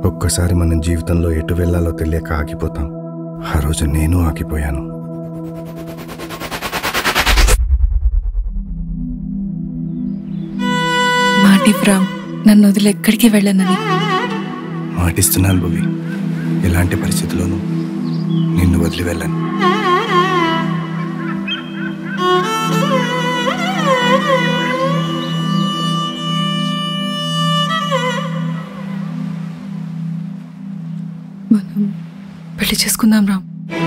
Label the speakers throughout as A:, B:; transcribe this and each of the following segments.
A: ఒక్కొక్కసారి మనం జీవితంలో ఎటు వెళ్ళాలో తెలియక ఆగిపోతాం ఆ రోజు నేను ఆగిపోయాను
B: మాటివ్రామ్ నన్ను వదిలి ఎక్కడికి వెళ్ళనని
A: మాటిస్తున్నాను భువి ఎలాంటి పరిస్థితుల్లోనూ నిన్ను వదిలి వెళ్ళను
B: మనం పెళ్లి చేసుకుందాం రామ్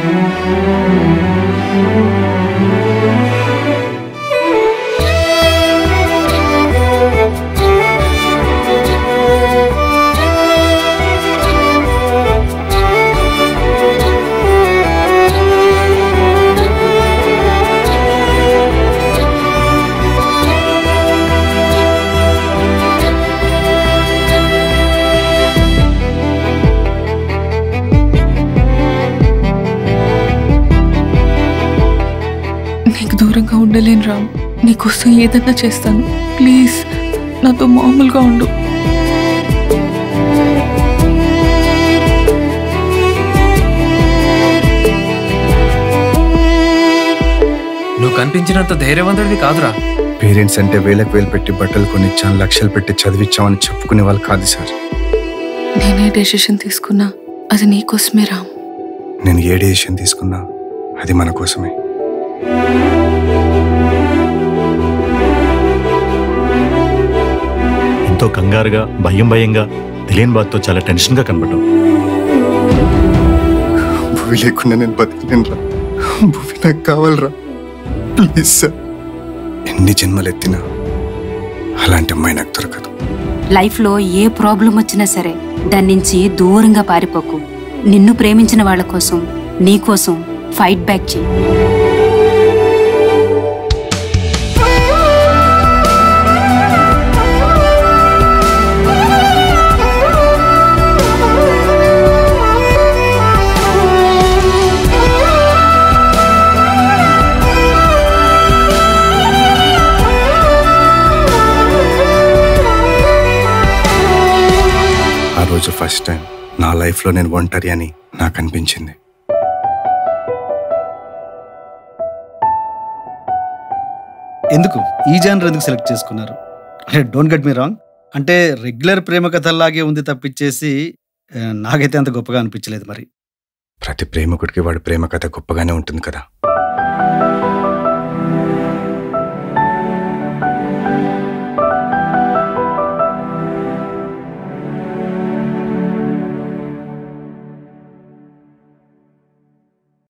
B: నీకు దూరంగా ఉండలేను రామ్ నీకోసం ఏదన్నా చేస్తాను ప్లీజ్ నాతో మామూలుగా ఉండు
C: నువ్వు కనిపించినంత ధైర్యవంతుడివి కాదురా
A: పేరెంట్స్ అంటే వేలకు వేలు పెట్టి బట్టలు కొనిచ్చాం లక్షలు పెట్టి చదివించామని చెప్పుకునే వాళ్ళు కాదు సార్
B: నేనే డెసిషన్ తీసుకున్నా అది నీకోసమే రామ్
A: నేను ఏ డెసిషన్ తీసుకున్నా అది మన కోసమే
D: ఎంతో కంగారుగా భయం భయంగా తెలియని బాధతో చాలా టెన్షన్గా కనబడ్డావు
A: భూమి లేకుండా నేను బతికలేను రా భూమి నాకు కావాలరా ప్లీజ్ సార్ ఎన్ని జన్మలు ఎత్తినా అలాంటి అమ్మాయి నాకు దొరకదు
E: లైఫ్లో ఏ ప్రాబ్లం వచ్చినా సరే దాని నుంచి దూరంగా పారిపోకు నిన్ను ప్రేమించిన వాళ్ళ కోసం నీ కోసం ఫైట్ బ్యాక్ చేయి
A: ఆ రోజు ఫస్ట్ టైం నా లైఫ్లో నేను ఒంటరి అని నాకు అనిపించింది
F: ఎందుకు ఈ జానర్ ఎందుకు సెలెక్ట్ చేసుకున్నారు అంటే డోంట్ గెట్ మీ రాంగ్ అంటే రెగ్యులర్ ప్రేమ కథల్లాగే ఉంది తప్పించేసి ఆ, నాకైతే అంత గొప్పగా అనిపించలేదు మరి
A: ప్రతి ప్రేమికుడికి వాడి ప్రేమ కథ గొప్పగానే ఉంటుంది కదా